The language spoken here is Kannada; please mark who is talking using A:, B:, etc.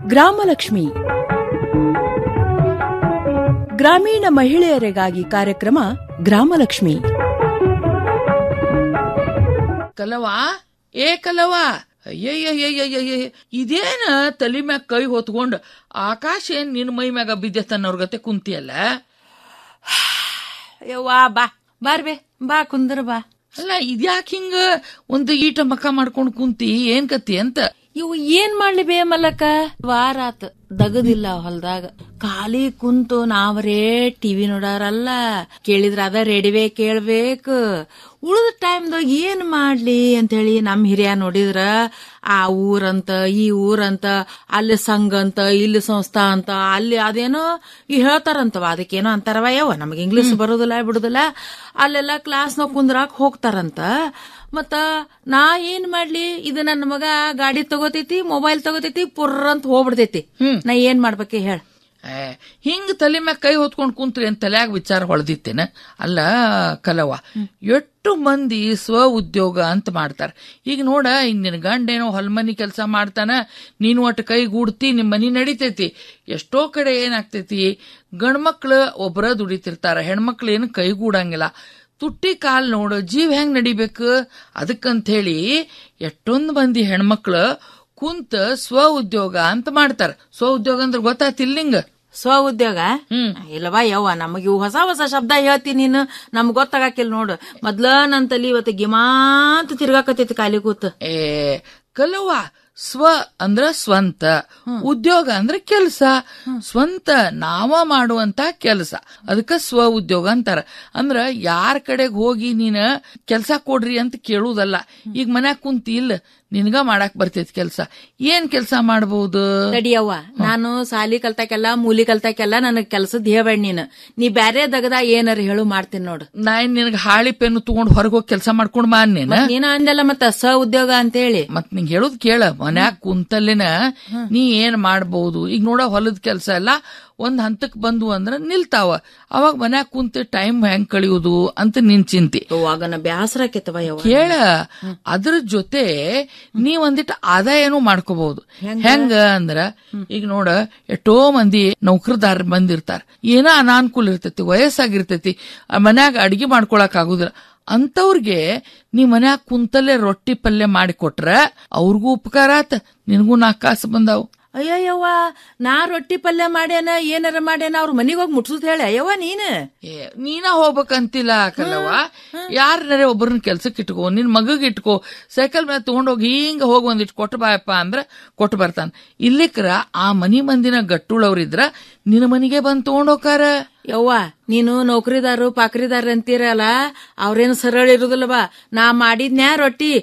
A: ಗ್ರಾಮಲಕ್ಷ್ಮಿ ಗ್ರಾಮೀಣ ಮಹಿಳೆಯರಿಗಾಗಿ ಕಾರ್ಯಕ್ರಮ ಗ್ರಾಮಲಕ್ಷ್ಮಿ
B: ಕಲವ ಏ ಕಲವ ಅಯ್ಯಯ್ಯಯ್ಯಯ್ಯಯ್ಯ ಇದೇನ ತಲಿ ಮ್ಯಾಗ ಕೈ ಹೊತ್ಕೊಂಡ್ ಆಕಾಶ ಏನ್ ನಿನ್ ಮೈ ಮ್ಯಾಗ ಬಿದ್ದೆತ್ತನ್ನೋರ್ ಗತೆ ಕುಂತಿಯಲ್ಲ
C: ಯವ್ವಾ ಬಾ ಬಾರ್ಬೆ ಬಾ ಕುಂದ್ರ ಬಾ
B: ಅಲ್ಲ ಇದ್ಯಾಕ್ ಹಿಂಗ ಒಂದು ಈಟ ಮಕ್ಕ ಮಾಡ್ಕೊಂಡ್ ಕುಂತಿ ಏನ್ ಕತಿ ಅಂತ
C: ಇವು ಏನ್ ಮಾಡ್ಲಿ ಬೇ ಮಲ್ಲಕ್ಕ ವಾರ ಆತ ದಗದಿಲ್ಲ ಹೊಲ್ದಾಗ ಖಾಲಿ ಕುಂತು ನಾವರೇ ಟಿವಿ ನೋಡಾರಲ್ಲ ಕೇಳಿದ್ರ ಅದ ರೇಡಿವೆ ಕೇಳ್ಬೇಕು ಉಳಿದ ಟೈಮ್ದಾಗ ಏನ್ ಮಾಡ್ಲಿ ಅಂತೇಳಿ ನಮ್ ಹಿರಿಯ ನೋಡಿದ್ರ ಆ ಊರಂತ ಈ ಊರಂತ ಅಲ್ಲಿ ಸಂಘ ಅಂತ ಇಲ್ಲಿ ಸಂಸ್ಥಾ ಅಂತ ಅಲ್ಲಿ ಅದೇನೋ ಈ ಹೇಳ್ತಾರಂತವ ಅದಕ್ಕೇನೋ ಅಂತಾರವ ಯಾವ ನಮಗೆ ಇಂಗ್ಲಿಷ್ ಬರೋದಿಲ್ಲ ಬಿಡುದಿಲ್ಲ ಅಲ್ಲೆಲ್ಲ ಕ್ಲಾಸ್ನಾಗ ಕುಂದ್ರಾಕ್ ಹೋಗ್ತಾರಂತ ಮತ್ತ ನಾ ಏನ್ ಮಾಡ್ಲಿ ಇದು ನನ್ನ ಮಗ ಗಾಡಿ ತಗೋತೈತಿ ಮೊಬೈಲ್ ತಗೋತೈತಿ ಪುರ್ರ ಅಂತ ಹೋಗ್ಬಿಡ್ತೈತಿ ನಾ ಏನ್ ಮಾಡ್ಬೇಕೆ ಹೇಳ
B: ಏ, ಹಿಂಗ್ ತಲೆ ಮ್ಯಾಗ ಕೈ ಹೊತ್ಕೊಂಡ್ ಕುಂತ್ರಿ ಅಂತ ತಲ್ಯಾಗ ವಿಚಾರ ಹೊಳ್ದಿತ್ತೇನ ಅಲ್ಲ ಕಲವ ಎಷ್ಟು ಮಂದಿ ಸ್ವ ಉದ್ಯೋಗ ಅಂತ ಮಾಡ್ತಾರ ಈಗ ನೋಡ ಈಗ ನಿನ್ ಗಂಡ ಏನೋ ಹೊಲ್ಮನಿ ಕೆಲಸ ಮಾಡ್ತಾನ ನೀನು ಒಟ್ಟು ಕೈ ಗೂಡ್ತಿ ನಿಮ್ ಮನಿ ನಡಿತೈತಿ ಎಷ್ಟೋ ಕಡೆ ಏನಾಗ್ತೈತಿ ಗಂಡ್ಮಕ್ಳು ಒಬ್ರ ದುಡಿತಿರ್ತಾರ ಹೆಣ್ಮಕ್ಳು ಏನು ಕೈಗೂಡಂಗಿಲ್ಲ ತುಟ್ಟಿ ಕಾಲ್ ನೋಡು ಜೀವ ಹೆಂಗ್ ನಡಿಬೇಕು ಅದಕ್ಕಂತ ಹೇಳಿ ಎಷ್ಟೊಂದು ಮಂದಿ ಹೆಣ್ಮಕ್ಳು ಕುಂತ ಸ್ವ ಉದ್ಯೋಗ ಅಂತ ಮಾಡ್ತಾರ ಸ್ವ ಉದ್ಯೋಗ ಅಂದ್ರೆ ಗೊತ್ತಾತಿಲ್ಲ ನಿಂಗ
C: ಸ್ವ ಉದ್ಯೋಗ ಇಲ್ಲವಾ ಯವ್ವ ನಮಗೆ ಇವು ಹೊಸ ಹೊಸ ಶಬ್ದ ಹೇಳ್ತೀನಿ ನೀನು ನಮ್ಗ್ ಗೊತ್ತಾಗಕ್ಕಿಲ್ಲ ನೋಡು ಮೊದ್ಲ ನನ್ ತಲಿ ಇವತ್ತು ಗಿಮಾಂತ ತಿರ್ಗಾಕತೈತಿ ಖಾಲಿ ಕೂತ್
B: ಏ ಕಲವ ಸ್ವ ಅಂದ್ರ ಸ್ವಂತ ಉದ್ಯೋಗ ಅಂದ್ರೆ ಕೆಲ್ಸ ಸ್ವಂತ ನಾವ ಮಾಡುವಂತ ಕೆಲಸ ಅದಕ್ಕ ಸ್ವ ಉದ್ಯೋಗ ಅಂತಾರ ಅಂದ್ರ ಯಾರ ಕಡೆಗ್ ಹೋಗಿ ನೀನ ಕೆಲ್ಸ ಕೊಡ್ರಿ ಅಂತ ಕೇಳುದಲ್ಲ ಈಗ ಮನ್ಯಾಗ ಕುಂತಿ ಇಲ್ಲ ನಿನ್ಗ ಮಾಡಾಕ್ ಬರ್ತೈತಿ ಕೆಲ್ಸ ಏನ್ ಕೆಲ್ಸ ಮಾಡಬಹುದು
C: ತಡಿಯವ್ವ ನಾನು ಸಾಲಿ ಕಲ್ತಾಕೆಲ್ಲ ಮೂಲಿ ಕಲ್ತಾಕೆಲ್ಲ ನನಗ್ ಕೆಲ್ಸದ್ ಹೇಳ್ಬೇಡ ನೀನು ನೀ ಬ್ಯಾರೆ ದಗದ ಏನಾರ ಹೇಳು ಮಾಡ್ತೀನಿ ನೋಡು
B: ನಾ ಏನ್ ನಿನಗ ಹಾಳಿ ಪೆನ್ನು ತಗೊಂಡ್ ಹೊರಗೆ ಹೋಗಿ ಕೆಲಸ ಮಾಡ್ಕೊಂಡ್ ಬಾ ನೀನ
C: ಮತ್ತ್ ನೀನ ಅಂದಲ್ಲ ಮತ್ತ ಸ ಉದ್ಯೋಗ ಅಂತೇಳಿ
B: ಮತ್ ನಿಂಗ್ ಹೇಳುದ್ ಕೇಳ ಮನ್ಯಾಗ ಕುಂತಲ್ಲೇನ ನೀ ಏನ್ ಮಾಡ್ಬಹುದು ಈಗ ನೋಡ ಹೊಲದ ಕೆಲ್ಸ ಎಲ್ಲ ಒಂದ್ ಹಂತಕ್ ಬಂದು ಅಂದ್ರ ನಿಲ್ತಾವ ಅವಾಗ ಮನ್ಯಾಗ ಕುಂತ ಟೈಮ್ ಹೆಂಗ್ ಕಳಿಯುದು ಅಂತ ನಿನ್ ಚಿಂತಿ
C: ಅವಾಗನ ಬ್ಯಾಸರಾಕೈತವ ಯವ್ವ
B: ಕೇಳ ಅದ್ರ ಜೊತೆ ನೀ ಒಂದಿಟ್ಟು ಆದಾಯನೂ ಮಾಡ್ಕೋಬಹುದು ಹೆಂಗ ಅಂದ್ರ ಈಗ ನೋಡ ಎಷ್ಟೋ ಮಂದಿ ನೌಕರದಾರ ಬಂದಿರ್ತಾರ ಏನೋ ಅನಾನುಕೂಲ ಇರ್ತೈತಿ ವಯಸ್ಸಾಗಿರ್ತೈತಿ ಆ ಮನ್ಯಾಗ ಅಡಿಗೆ ಮಾಡ್ಕೊಳಕ್ ಆಗುದಿಲ್ಲ ಅಂತವ್ರಿಗೆ ನೀ ಮನ್ಯಾಗ ಕುಂತಲ್ಲೇ ರೊಟ್ಟಿ ಪಲ್ಯ ಮಾಡಿ ಕೊಟ್ರ ಅವ್ರಿಗೂ ಉಪಕಾರ ಆತ ನಿನಗೂ ನಾಲ್ಕು ಕಾಸು ಬಂದಾವು
C: ಅಯ್ಯಯ್ಯವ್ವ ನಾ ರೊಟ್ಟಿ ಪಲ್ಯ ಮಾಡ್ಯಾನ ಏನಾರ ಮಾಡ್ಯಾನ ಅವ್ರ ಮನಿಗ್ ಹೋಗಿ ಮುಟ್ಸುದ್ ಹೇಳ ಯವ್ವ ನೀನ್
B: ಏ, ನೀನ ಹೋಗ್ಬೇಕಂತಿಲ್ಲ ಕಲ್ಲವ್ವ ಯಾರನ್ನಾರೆ ಒಬ್ಬರನ್ನ ಕೆಲ್ಸಕ್ಕೆ ಇಟ್ಕೋ ನಿನ್ ಮಗಗ್ ಇಟ್ಕೋ ಸೈಕಲ್ ಮೇಲೆ ತಗೊಂಡೋಗಿ ಹಿಂಗ ಹೋಗಿ ಒಂದಿಟ್ಟು ಕೊಟ್ಟು ಬಾಯಪ್ಪ ಅಂದ್ರ ಕೊಟ್ಟು ಬರ್ತಾನ ಇಲ್ಲಿಕ್ರ ಆ ಮನಿ ಮಂದಿನ ಗಟ್ಟುಳವ್ರಿದ್ರ ನಿನ್ನ ಮನಿಗೆ ಬಂದ್ ತಗೊಂಡೋಕಾರ
C: ಯವ್ವ ನೀನು ನೌಕರಿದಾರು ಪಾಕ್ರಿದಾರ ಅಂತೀರಲ್ಲ ಅವ್ರೇನು ಸರಳ ಇರುದಿಲ್ಲವಾ ನಾ ಮಾಡಿದ್ನ್ಯಾ ರೊಟ್ಟಿ